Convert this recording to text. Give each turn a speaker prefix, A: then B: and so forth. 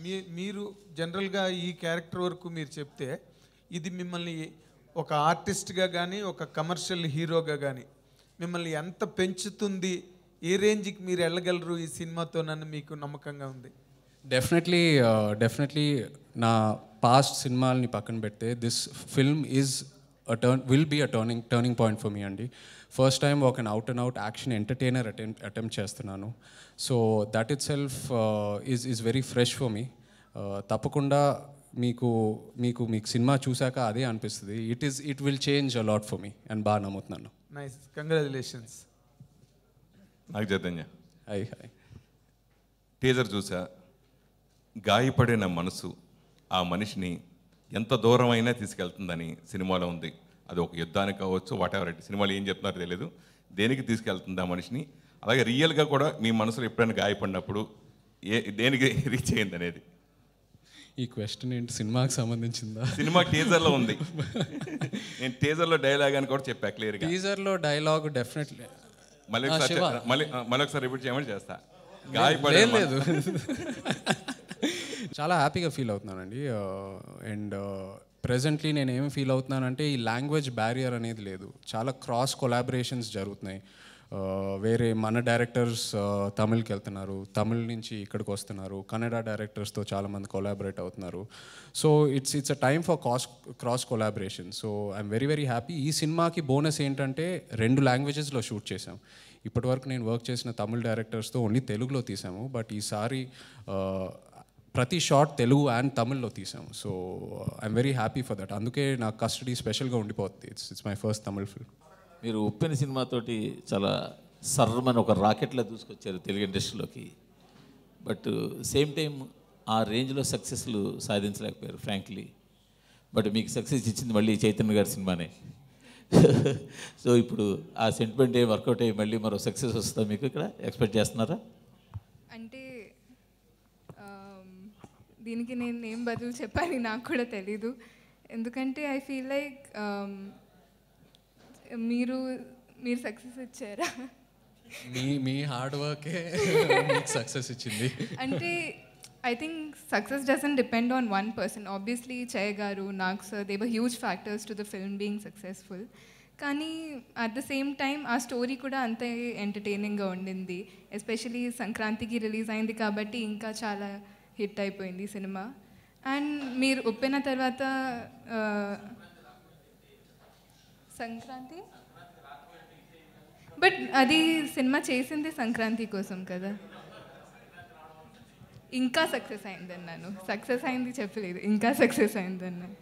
A: మీ మీరు జనరల్గా ఈ క్యారెక్టర్ వరకు మీరు చెప్తే ఇది మిమ్మల్ని ఒక ఆర్టిస్ట్గా కానీ ఒక కమర్షియల్ హీరోగా కానీ మిమ్మల్ని ఎంత పెంచుతుంది ఏ రేంజ్కి మీరు వెళ్ళగలరు ఈ సినిమాతోనని మీకు నమ్మకంగా ఉంది
B: డెఫినెట్లీ డెఫినెట్లీ నా పాస్ట్ సినిమాలని పక్కన పెడితే this film is a turn will be a turning turning point for me అండి ఫస్ట్ టైం ఒక out and out action entertainer attempt attempt చేస్తున్నాను so that itself is is very fresh for me తప్పకుండా మీకు మీకు మీకు సినిమా చూశాక అదే అనిపిస్తుంది it is it will change a lot for me and బాగా నమ్ముతున్నాను
A: నైస్ కంగ్రాచులేషన్స్
C: నాకు చైతన్య
B: హై హై
C: టీజర్ చూసా గాయపడిన మనసు ఆ మనిషిని ఎంత దూరమైనా తీసుకెళ్తుందని సినిమాలో ఉంది అది ఒక యుద్ధానికి కావచ్చు వాట్ ఎవర్ సినిమాలో ఏం చెప్తున్నారో తెలియదు దేనికి తీసుకెళ్తుంది ఆ మనిషిని అలాగే రియల్గా కూడా మీ మనసులో ఎప్పుడైనా గాయపడినప్పుడు ఏ దేనికి రీచ్ అయ్యింది అనేది
B: ఈ క్వశ్చన్ ఏంటి సినిమాకి సంబంధించిందా
C: సినిమా టీజర్లో ఉంది నేను టీజర్లో డైలాగ్ అని కూడా చెప్పా క్లియర్గా
B: టీజర్లో డైలాగ్ డెఫినెట్లీ
C: మళ్ళీ
B: ఆ,
C: ఒకసారి
B: శివ.
C: చెప్- మళ్ళీ మళ్ళీ ఒకసారి రిపీట్ చేయమని చేస్తా
B: లేదు,
C: గాయపడే
B: లేదు చాలా హ్యాపీగా ఫీల్ అవుతున్నానండి అండ్ ప్రెజెంట్లీ నేను ఏం ఫీల్ అవుతున్నానంటే ఈ లాంగ్వేజ్ బ్యారియర్ అనేది లేదు చాలా క్రాస్ కొలాబరేషన్స్ జరుగుతున్నాయి Uh, వేరే మన డైరెక్టర్స్ తమిళ్కి వెళ్తున్నారు తమిళ్ నుంచి ఇక్కడికి వస్తున్నారు కన్నడ డైరెక్టర్స్తో చాలామంది కొలాబరేట్ అవుతున్నారు so it's it's a time for cross cross collaboration so I'm very very happy ఈ సినిమాకి బోనస్ ఏంటంటే రెండు లాంగ్వేజెస్లో షూట్ చేసాం ఇప్పటివరకు నేను వర్క్ చేసిన తమిళ్ డైరెక్టర్స్తో ఓన్లీ తెలుగులో తీసాము బట్ ఈసారి ఆ, ప్రతి షార్ట్ తెలుగు అండ్ తమిళ్లో తీసాము so I'm very happy for that అందుకే నాకు కస్టడీ స్పెషల్గా ఉండిపోతుంది it's it's my first Tamil film
D: మీరు ఉప్పెన సినిమాతోటి చాలా సర్రమని ఒక రాకెట్లా దూసుకొచ్చారు తెలుగు ఇండస్ట్రీలోకి బట్ సేమ్ టైం ఆ రేంజ్లో సక్సెస్లు సాధించలేకపోయారు ఫ్రాంక్లీ బట్ మీకు సక్సెస్ ఇచ్చింది మళ్ళీ చైతన్య గారి సినిమానే సో ఇప్పుడు ఆ సెంటిమెంట్ ఏం వర్కౌట్ అయ్యి మళ్ళీ మరో సక్సెస్ వస్తుందా మీకు ఇక్కడ ఎక్స్పెక్ట్ చేస్తున్నారా
E: అంటే ఆమ్, దీనికి నేను ఏం బదులు చెప్పాలి నాకు కూడా తెలీదు ఎందుకంటే ఐ ఫీల్ లైక్ మీరు మీరు సక్సెస్ ఇచ్చారా
B: మీ మీ హార్డ్ వర్కే మీకు సక్సెస్ ఇచ్చింది
E: అంటే I think success doesn't depend on one person obviously Chay గారు Nag sir they were huge factors to the film being successful కానీ అట్ ద సేమ్ టైం ఆ స్టోరీ కూడా అంతే ఎంటర్టైనింగ్గా ఉండింది ఎస్పెషలీ సంక్రాంతికి రిలీజ్ అయింది కాబట్టి ఇంకా చాలా హిట్ అయిపోయింది సినిమా అండ్ మీరు ఒప్పిన తర్వాత ఆ, సంక్రాంతి బట్ అది సినిమా చేసింది సంక్రాంతి కోసం కదా ఇంకా సక్సెస్ అయిందన్నాను సక్సెస్ అయింది చెప్పలేదు ఇంకా సక్సెస్ అయిందన్నాను